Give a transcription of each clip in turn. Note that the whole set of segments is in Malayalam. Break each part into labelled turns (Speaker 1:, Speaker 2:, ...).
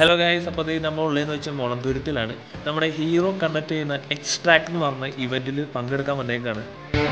Speaker 1: ഹലോ ഗൈസ് അപ്പോൾ ഇത് നമ്മൾ ഉള്ളതെന്ന് വെച്ചാൽ മുളന്തുരുത്തിലാണ് നമ്മുടെ ഹീറോ കണ്ടക്ട് ചെയ്യുന്ന എക്സ്ട്രാക്ട് എന്ന് പറഞ്ഞ ഇവൻറ്റിൽ പങ്കെടുക്കാൻ വന്നേക്കാണ്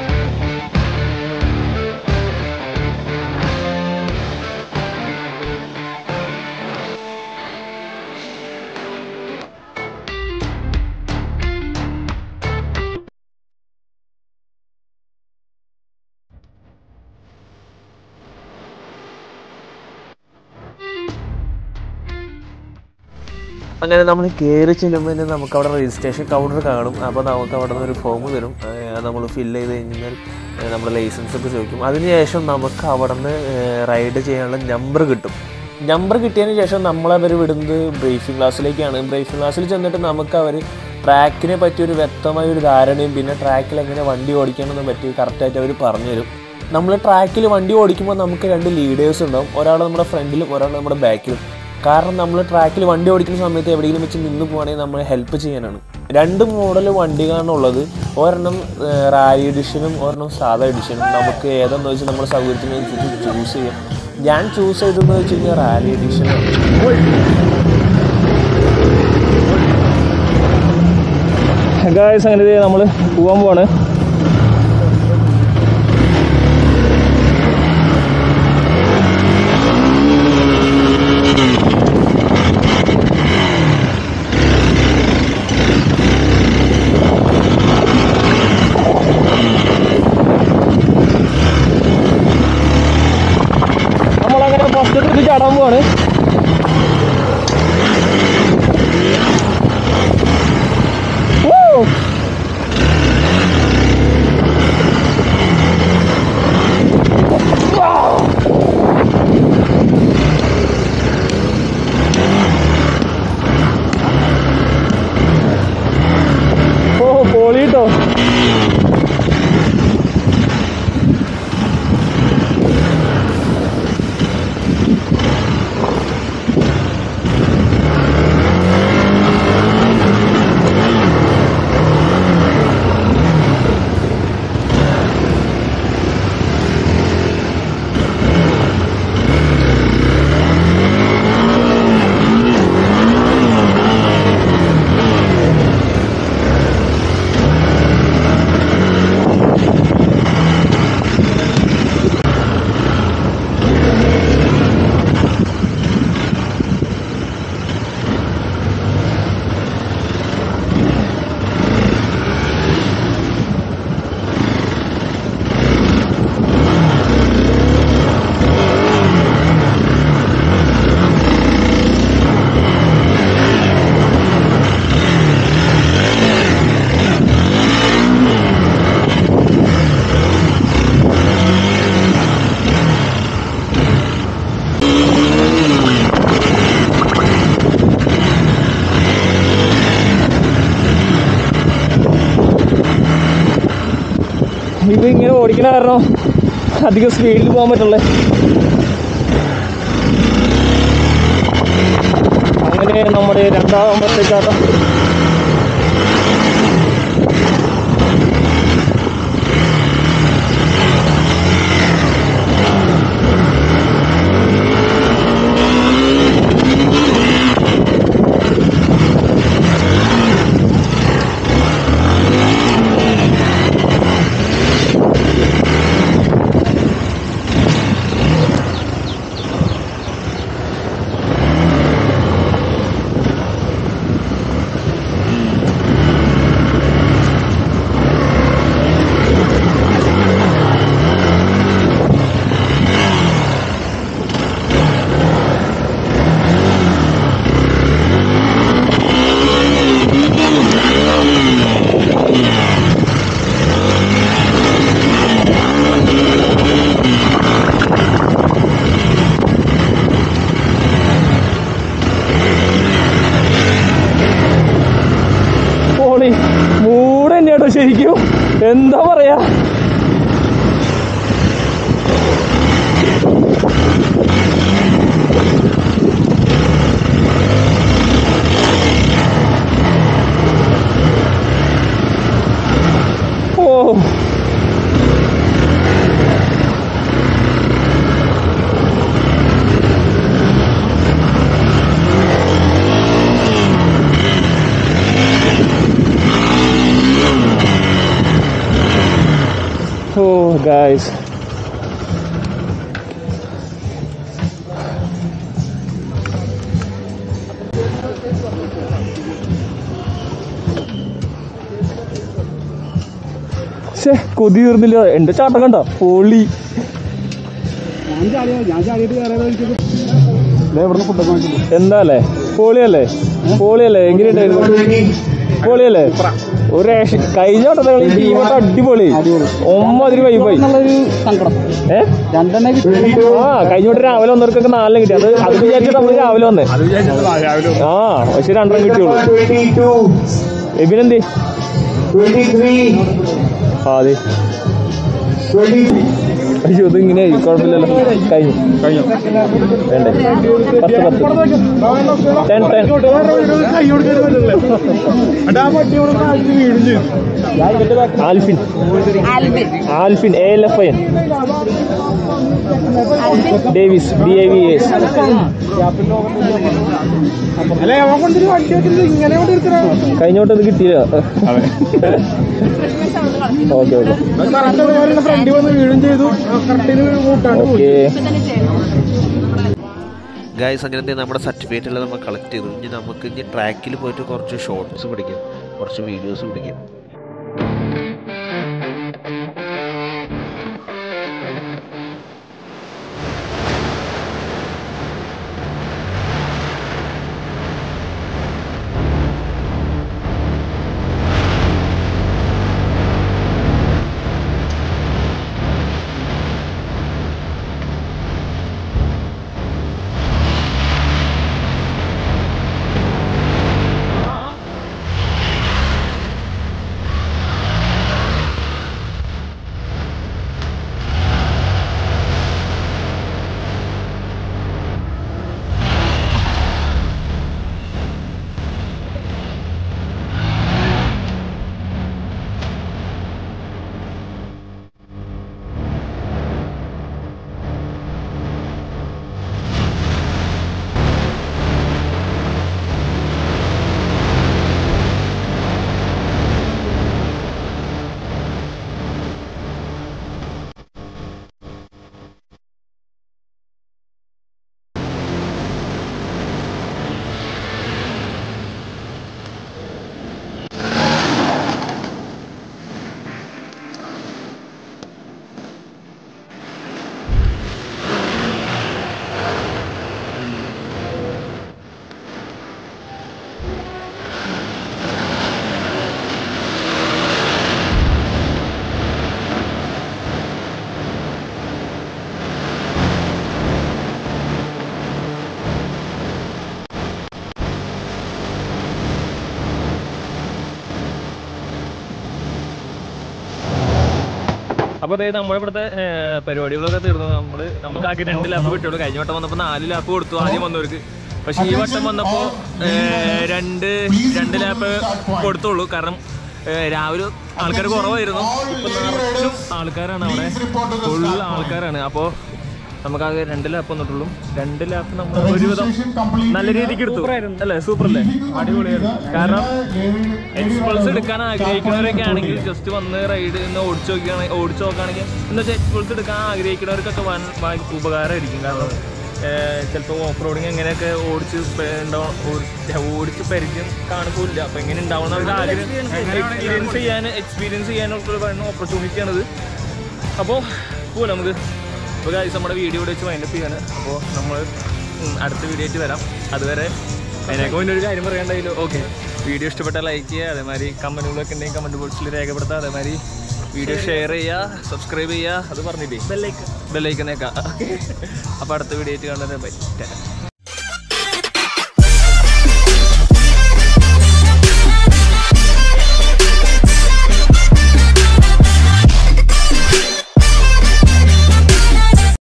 Speaker 1: അങ്ങനെ നമ്മൾ കയറി ചെല്ലുമ്പോൾ തന്നെ നമുക്ക് അവിടെ രജിസ്ട്രേഷൻ കൗണ്ടർ കാണും അപ്പോൾ നമുക്ക് അവിടെ നിന്ന് ഒരു ഫോം തരും നമ്മൾ ഫില്ല് ചെയ്ത് കഴിഞ്ഞാൽ ഏഹ് നമ്മുടെ ലൈസൻസ് ഒക്കെ ചോദിക്കും അതിനുശേഷം നമുക്ക് അവിടെ നിന്ന് റൈഡ് ചെയ്യാനുള്ള നമ്പർ കിട്ടും നമ്പർ കിട്ടിയതിന് ശേഷം നമ്മളവർ വിടുന്നത് ബ്രീഫിംഗ് ക്ലാസ്സിലേക്കാണ് ബ്രീഫിംഗ് ക്ലാസ്സിൽ ചെന്നിട്ട് നമുക്ക് അവർ ട്രാക്കിനെ പറ്റി ഒരു വ്യക്തമായ ഒരു ധാരണയും പിന്നെ ട്രാക്കിൽ എങ്ങനെ വണ്ടി ഓടിക്കണമെന്ന് പറ്റി കറക്റ്റായിട്ട് അവർ പറഞ്ഞുതരും നമ്മൾ ട്രാക്കിൽ വണ്ടി ഓടിക്കുമ്പോൾ നമുക്ക് രണ്ട് ലീഡേഴ്സ് ഉണ്ടാവും ഒരാൾ നമ്മുടെ ഫ്രണ്ടിലും ഒരാൾ നമ്മുടെ ബാക്കിലും കാരണം നമ്മൾ ട്രാക്കിൽ വണ്ടി ഓടിക്കുന്ന സമയത്ത് എവിടെയെങ്കിലും വെച്ച് നിന്ന് പോകണമെങ്കിൽ നമ്മളെ ഹെൽപ്പ് ചെയ്യാനാണ് രണ്ട് മോഡൽ വണ്ടികളാണ് ഉള്ളത് ഒരെണ്ണം റാലി എഡിഷനും ഒരെണ്ണം സാധാ എഡിഷനും നമുക്ക് ഏതെന്ന് വെച്ചാൽ നമ്മുടെ സൗകര്യത്തിനനുസരിച്ച് ചൂസ് ചെയ്യാം ഞാൻ ചൂസ് ചെയ്തതെന്ന് വെച്ച് കഴിഞ്ഞാൽ റാലി എഡിഷനാണ്
Speaker 2: ഗായ്സ് അങ്ങനെ നമ്മൾ പോകാൻ പോവാണ് നമ്മളങ്ങനെ ഫസ്റ്റ് ട്രിപ്പ് ചാടാൻ പോവാണ് Woo! ഓ പോളിട്ടോ ഇത് ഇങ്ങനെ ഓടിക്കണ കാരണം അധികം സ്പീഡിൽ പോകാൻ പറ്റുള്ളേ അങ്ങനെ നമ്മുടെ രണ്ടാമത്തെ ചാട്ടം പോളി മൂട് തന്നെയാട്ടോ ശരിക്കും എന്താ പറയാ ഓ ഗായ്സ് ഷേ കൊതി തീർന്നില്ല എന്റെ ചാട്ടം കണ്ട പൊളി എന്താ അല്ലേ പൊളിയല്ലേ പൊളിയല്ലേ എങ്ങനെയുണ്ടായിരുന്നു പൊളിയല്ലേ ഒരു രക്ഷ കഴിഞ്ഞ വട്ടത്തെ കളി ടീം വട്ടം അടിപൊളി ഒമ്പതിരി വൈബായി
Speaker 3: സങ്കടം
Speaker 2: ഏ
Speaker 3: രണ്ടെണ്ണ
Speaker 2: ആ കഴിഞ്ഞ വട്ടം രാവിലെ വന്നവർക്കൊക്കെ നാലിനും കിട്ടി അത് അത് വിചാരിച്ചിട്ട് നമ്മൾ രാവിലെ വന്നേ ആ പക്ഷെ രണ്ടെണ്ണം കിട്ടിയുള്ളൂ എബിനെന്തി ആ അതെ അയ്യോ ഇത് ഇങ്ങനെ കുഴപ്പമില്ലല്ലോ കഴിഞ്ഞു കഴിഞ്ഞു വേണ്ടേ പത്ത് പത്ത് ten ten Alfin
Speaker 4: Albin
Speaker 2: Alfin A L F I N Davis D I V S കഴിഞ്ഞോട്ട് ഇത് കിട്ടിയില്ല ഓക്കെ ഓക്കെ ഓക്കെ
Speaker 1: ഗായ്സ് അങ്ങനത്തെ നമ്മുടെ സർട്ടിഫിക്കറ്റ് എല്ലാം നമ്മൾ കളക്ട് ചെയ്തു ഇനി നമുക്ക് ഇനി ട്രാക്കിൽ പോയിട്ട് കുറച്ച് ഷോർട്സ് പിടിക്കാം കുറച്ച് വീഡിയോസ് പിടിക്കാം
Speaker 2: അപ്പൊ അതായത് നമ്മുടെ ഇവിടുത്തെ ഏർ, പരിപാടികളൊക്കെ തീർന്നു നമ്മള് നമുക്ക് ആകെ രണ്ട് ലാപ്പ് കിട്ടുള്ളൂ കഴിഞ്ഞ വട്ടം വന്നപ്പോ നാല് ലാപ്പ് കൊടുത്തു ആദ്യം വന്നവർക്ക് പക്ഷെ ഈ വട്ടം വന്നപ്പോ ഏർ, രണ്ട് രണ്ട് ലാപ്പ് കൊടുത്തുള്ളൂ കാരണം ഏർ, രാവിലെ ആൾക്കാർ കുറവായിരുന്നു ഇപ്പൊ നിറച്ചും ആൾക്കാരാണ് അവിടെ ഫുൾ ആൾക്കാരാണ് അപ്പോ നമുക്കാകെ രണ്ട് ലാപ്പ് വന്നിട്ടുള്ളൂ രണ്ട് ലാപ്പ് നമ്മൾ ഒരുവിധം നല്ല രീതിക്ക് എടുത്തു അല്ലേ സൂപ്പർ അല്ലേ അടിപൊളിയായിരുന്നു കാരണം എക്സ്പൾസ് എടുക്കാൻ ആഗ്രഹിക്കുന്നവരൊക്കെ ആണെങ്കിൽ ജസ്റ്റ് വന്ന് റൈഡ് എന്ന് ഓടിച്ചു നോക്കുകയാണെങ്കിൽ ഓടിച്ചു നോക്കുകയാണെങ്കിൽ എന്ന് വെച്ചാൽ എക്സ്പൾസ് എടുക്കാൻ ആഗ്രഹിക്കുന്നവർക്കൊക്കെ വൻ വൻ ഉപകാരമായിരിക്കും കാരണം ചിലപ്പോൾ ഓഫ് റോഡിങ് എങ്ങനെയൊക്കെ ഓടിച്ച് പെ- ഉണ്ടാവും ഓടി- ഓടിച്ച് പരിചയം കാണുന്നില്ല അപ്പോൾ എങ്ങനെ ഉണ്ടാവുന്ന ഒരു ആഗ്രഹം എക്സ്പീരിയൻസ് ചെയ്യാൻ എക്സ്പീരിയൻസ് ചെയ്യാനുള്ള ഓപ്പർച്യൂണിറ്റിയാണിത് അപ്പോൾ പോകാം നമുക്ക് ഇപ്പോൾ കാര്യം നമ്മുടെ വീഡിയോ ഇവിടെ വെച്ച് വൈൻഡപ്പ് ചെയ്യാണ് അപ്പോൾ നമ്മൾ ഉം, അടുത്ത വീഡിയോ ആയിട്ട് വരാം അതുവരെ അതിനൊക്കെ മുന്നേ ഒരു കാര്യം പറയണ്ടായല്ലോ ഓക്കെ വീഡിയോ ഇഷ്ടപ്പെട്ടാൽ ലൈക്ക് ചെയ്യുക അതേമാതിരി കമൻറ്റുകളൊക്കെ ഉണ്ടെങ്കിൽ കമൻറ്റ് ബോക്സിൽ രേഖപ്പെടുത്തുക അതേമാതിരി വീഡിയോ ഷെയർ ചെയ്യുക സബ്സ്ക്രൈബ് ചെയ്യുക അത് പറഞ്ഞില്ലേ ബെല്ലൈക്കൻ ബെല്ലൈക്കനേക്കാം അപ്പോൾ അടുത്ത വീഡിയോ ആയിട്ട് കാണുന്നത് ബൈ